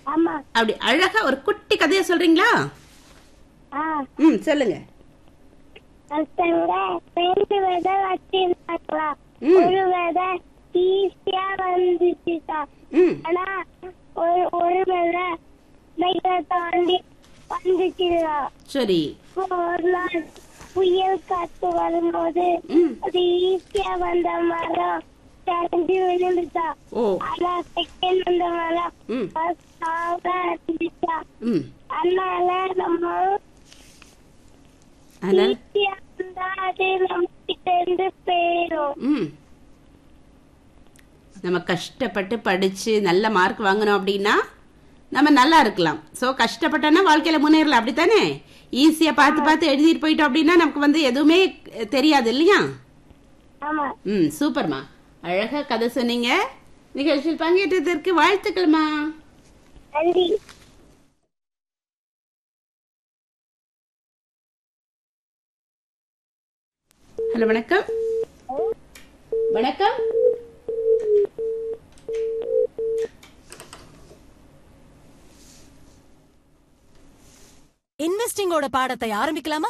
ஆமா அப்படி அழகா ஒரு குட்டி கதையை சொல்றீங்களா ஆ ம் சொல்லுங்க ஒருத்தங்க ரெண்டு விதை வச்சிருந்தாங்களா ம். ஒரு விதை ஈஸியா வந்துச்சுக்கா ம் ஆனா ஒரு ஒரு விதை வெயில தாண்டி வந்துச்சுக்கா சரி ஒரு நாள் புயல் காத்து வரும்போது ம் அது ஈஸியா வந்த மரம் சரிஞ்சு விழுந்துச்சா ஓ ஆனா செகண்ட் வந்த மரம் ம் ஃபர்ஸ்ட் இருந்துச்சா ம் அதனால நம்ம அதனால ஈஸியா இருந்தா அது நம்ம கிட்ட இருந்து போயிடும் ம் நம்ம கஷ்டப்பட்டு படிச்சு நல்ல மார்க் வாங்கணும் அப்படின்னா நம்ம நல்லா இருக்கலாம் ஸோ கஷ்டப்பட்டோன்னா வாழ்க்கையில முன்னேறலாம் அப்படித்தானே ஈஸியா பார்த்து பார்த்து எழுதிட்டு போயிட்டோம் அப்படின்னா நமக்கு வந்து எதுவுமே தெரியாது இல்லையா ஆமா ம் சூப்பர்மா அழகா கதை சொன்னீங்க நிகழ்ச்சியில் பங்கேற்றதற்கு வாழ்த்துக்கள்மா நன்றி ஹலோ வணக்கம் வணக்கம் இன்வெஸ்டிங்கோட பாடத்தை ஆரம்பிக்கலாமா